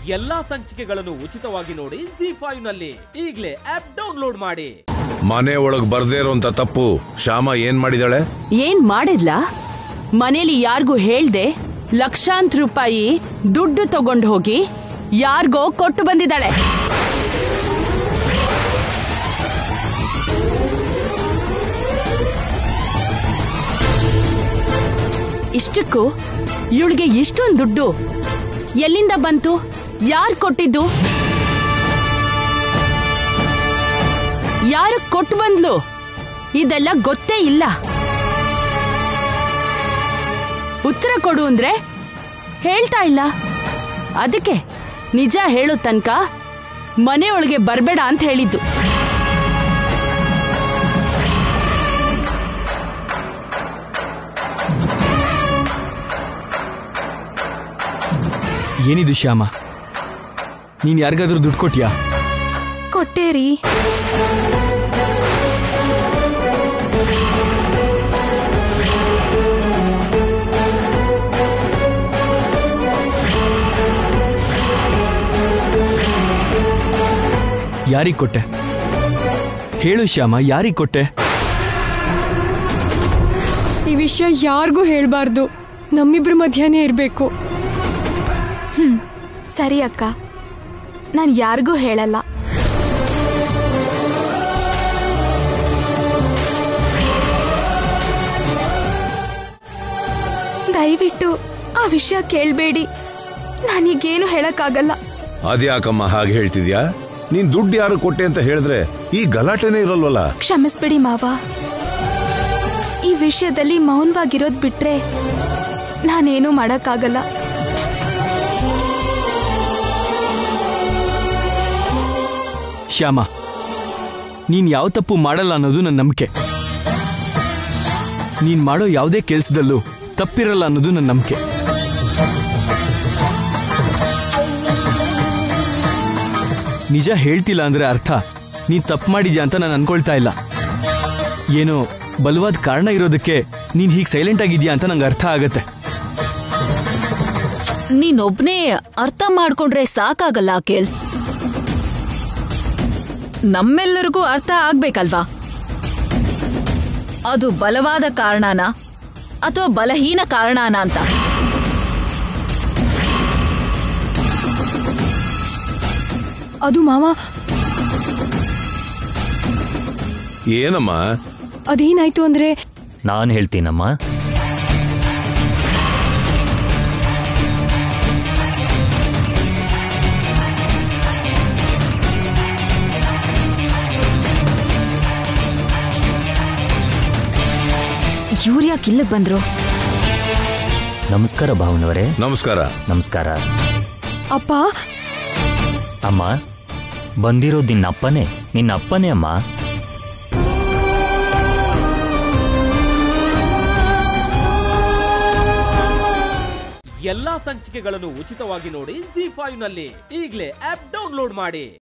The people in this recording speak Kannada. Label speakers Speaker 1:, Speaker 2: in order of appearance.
Speaker 1: ಎಲ್ಲಾ ಸಂಚಿಕೆಗಳನ್ನು ಉಚಿತವಾಗಿ ನೋಡಿ ಜಿ ಫೈವ್ ನಲ್ಲಿ ಈಗಲೇ ಆಪ್ ಡೌನ್ಲೋಡ್ ಮಾಡಿ
Speaker 2: ಮನೆ ಒಳಗ್ ಬರ್ದೇ ಇರೋಂತ ತಪ್ಪು ಶ್ಯಾಮ ಏನ್ ಮಾಡಿದಾಳೆ
Speaker 3: ಏನ್ ಮಾಡಿದ್ಲಾ ಮನೇಲಿ ಯಾರಿಗೂ ಹೇಳ್ದೆ ಲಕ್ಷಾಂತರ ರೂಪಾಯಿ ದುಡ್ಡು ತಗೊಂಡು ಹೋಗಿ ಯಾರಿಗೋ ಕೊಟ್ಟು ಬಂದಿದ್ದಾಳೆ ಇಷ್ಟಕ್ಕೂ ಇವಳಿಗೆ ಇಷ್ಟೊಂದು ದುಡ್ಡು ಎಲ್ಲಿಂದ ಬಂತು ಯಾರು ಕೊಟ್ಟಿದ್ದು ಯಾರು ಕೊಟ್ಟು ಬಂದ್ಲು ಇದೆಲ್ಲ ಗೊತ್ತೇ ಇಲ್ಲ ಉತ್ತರ ಕೊಡು ಅಂದ್ರೆ ಹೇಳ್ತಾ ಇಲ್ಲ ಅದಕ್ಕೆ ನಿಜ ಹೇಳೋ ತನಕ ಮನೆಯೊಳಗೆ ಬರಬೇಡ ಅಂತ ಹೇಳಿದ್ದು
Speaker 4: ಏನಿದು ಶ್ಯಾಮ ನೀನ್ ಯಾರಿಗಾದ್ರೂ ದುಡ್ಡು ಕೊಟ್ಯಾ
Speaker 5: ಕೊಟ್ಟೇರಿ
Speaker 4: ಯಾರಿಗ್ ಕೊಟ್ಟೆ ಹೇಳು ಶ್ಯಾಮ ಯಾರಿಗ್ ಕೊಟ್ಟೆ
Speaker 6: ಈ ವಿಷಯ ಯಾರಿಗೂ ಹೇಳ್ಬಾರ್ದು ನಮ್ಮಿಬ್ರ ಮಧ್ಯಾಹ್ನ ಇರಬೇಕು
Speaker 5: ಸರಿ ಅಕ್ಕ ನಾನು ಯಾರಿಗೂ ಹೇಳಲ್ಲ ದಯವಿಟ್ಟು ಆ ವಿಷಯ ಕೇಳಬೇಡಿ ನಾನೀಗೇನು ಹೇಳಕ್ಕಾಗಲ್ಲ
Speaker 2: ಅದ್ಯಾಕಮ್ಮ ಹಾಗೆ ಹೇಳ್ತಿದ್ಯಾ ನೀನ್ ದುಡ್ಡು ಯಾರು ಕೊಟ್ಟೆ ಅಂತ ಹೇಳಿದ್ರೆ ಈ ಗಲಾಟೆನೇ ಇರಲ್ವಲ್ಲ
Speaker 5: ಕ್ಷಮಿಸ್ಬಿಡಿ ಮಾವ ಈ ವಿಷಯದಲ್ಲಿ ಮೌನವಾಗಿರೋದ್ ಬಿಟ್ರೆ ನಾನೇನು ಮಾಡಕ್ಕಾಗಲ್ಲ
Speaker 4: ಶ್ಯಾಮ ನೀನ್ ಯಾವ ತಪ್ಪು ಮಾಡಲ್ಲ ಅನ್ನೋದು ನನ್ನ ನಂಬಿಕೆ ನೀನ್ ಮಾಡೋ ಯಾವುದೇ ಕೆಲ್ಸದಲ್ಲೂ ತಪ್ಪಿರಲ್ಲ ಅನ್ನೋದು ನನ್ನ ನಂಬಿಕೆ ನಿಜ ಹೇಳ್ತಿಲ್ಲ ಅಂದ್ರೆ ಅರ್ಥ ನೀನ್ ತಪ್ಪು ಮಾಡಿದ್ಯಾ ಅಂತ ನಾನು ಅನ್ಕೊಳ್ತಾ ಇಲ್ಲ ಏನೋ ಬಲವಾದ ಕಾರಣ ಇರೋದಕ್ಕೆ ನೀನ್ ಹೀಗೆ ಸೈಲೆಂಟ್ ಆಗಿದ್ಯಾ ಅಂತ ನಂಗೆ ಅರ್ಥ ಆಗತ್ತೆ
Speaker 7: ನೀನೊಬ್ನೇ ಅರ್ಥ ಮಾಡ್ಕೊಂಡ್ರೆ ಸಾಕಾಗಲ್ಲ ಅಖಿಲ್ ನಮ್ಮೆಲ್ಲರಿಗೂ ಅರ್ಥ ಆಗ್ಬೇಕಲ್ವಾ ಅದು ಬಲವಾದ ಕಾರಣನ ಅಥವಾ ಬಲಹೀನ ಕಾರಣನ ಅಂತ
Speaker 6: ಅದು ಮಾವ
Speaker 2: ಏನಮ್ಮ
Speaker 6: ಅದೇನಾಯ್ತು ಅಂದ್ರೆ
Speaker 8: ನಾನು ಹೇಳ್ತೀನಮ್ಮ
Speaker 7: ಇವ್ರು ಯಾಕೆ ಇಲ್ಲಿಗೆ ಬಂದ್ರು
Speaker 8: ನಮಸ್ಕಾರ ಭಾವನವರೇ
Speaker 2: ನಮಸ್ಕಾರ
Speaker 8: ನಮಸ್ಕಾರ
Speaker 6: ಅಪ್ಪ
Speaker 8: ಅಮ್ಮ ಬಂದಿರೋದು ನಿನ್ನ ಅಪ್ಪನೇ ನಿನ್ನ ಅಪ್ಪನೇ ಅಮ್ಮ
Speaker 1: ಎಲ್ಲಾ ಸಂಚಿಕೆಗಳನ್ನು ಉಚಿತವಾಗಿ ನೋಡಿ ಜಿ ಫೈವ್ ನಲ್ಲಿ ಈಗಲೇ ಆಪ್ ಡೌನ್ಲೋಡ್ ಮಾಡಿ